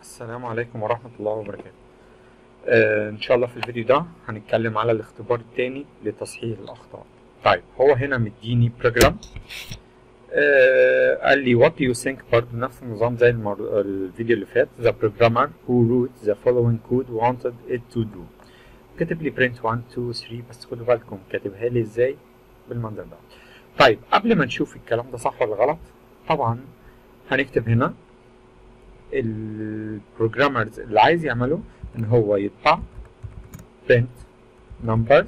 السلام عليكم ورحمة الله وبركاته آه إن شاء الله في الفيديو ده هنتكلم على الاختبار التاني لتصحيح الأخطاء طيب هو هنا مديني بروجرام آه قال لي what do you think برضه نفس النظام زي المر... الفيديو اللي فات the programmer who wrote the following code wanted it to do كاتب لي print 1 2 3 بس خدوا بالكم كاتبها لي ازاي بالمنظر ده طيب قبل ما نشوف الكلام ده صح ولا غلط طبعا هنكتب هنا البروجرامرز اللي عايز يعمله ان هو يطبع print numbers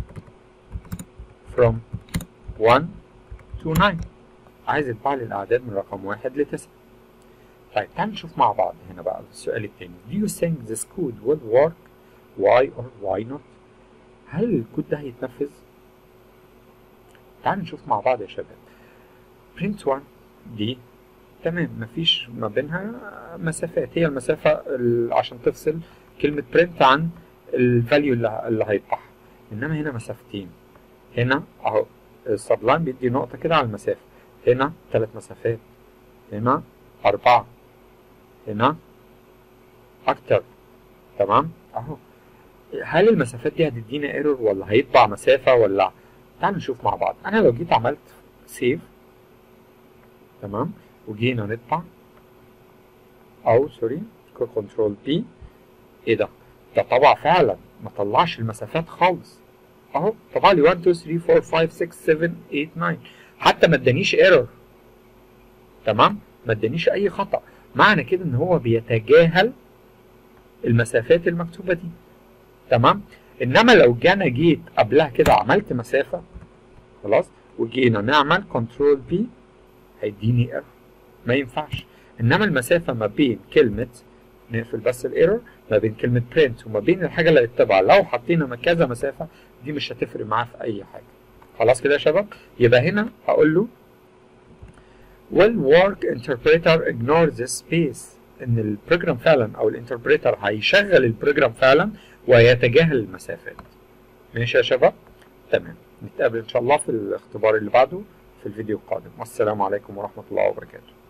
from 1 to 9 عايز يطبع لي الاعداد من رقم واحد لتسعة طيب تعال نشوف مع بعض هنا بقى السؤال التاني do you think this code will work why or why not هل الكود ده هيتنفذ تعال نشوف مع بعض يا شباب print 1 دي تمام مفيش ما بينها مسافات هي المسافة ال- عشان تفصل كلمة print عن الفاليو اللي, اللي هيطبعها انما هنا مسافتين هنا اهو السبلاين بيدي نقطة كده على المسافة هنا ثلاث مسافات هنا أربعة هنا أكتر تمام أهو هل المسافات دي هتدينا ايرور ولا هيطبع مسافة ولا تعال نشوف مع بعض أنا لو جيت عملت سيف تمام وجينا نطبع أو سوري كنترول بي إيه ده؟ ده طبع فعلا ما طلعش المسافات خالص اهو طبع لي 1 2 3 4 5 6 7 8 9 حتى ما ادانيش ايرور تمام ما ادانيش اي خطا معنى كده ان هو بيتجاهل المسافات المكتوبه دي تمام انما لو جانا جيت قبلها كده عملت مسافه خلاص وجينا نعمل كنترول بي هيديني ايرور ما ينفعش انما المسافه ما بين كلمه نقفل بس الايرور ما بين كلمه print وما بين الحاجه اللي هتتبع لو حطينا كذا مسافه دي مش هتفرق معاه في اي حاجه خلاص كده يا شباب يبقى هنا هقول له will work interpreter ignore this space ان البروجرام فعلا او الانتربريتر هيشغل البروجرام فعلا ويتجاهل المسافات ماشي يا شباب تمام نتقابل ان شاء الله في الاختبار اللي بعده في الفيديو القادم والسلام عليكم ورحمه الله وبركاته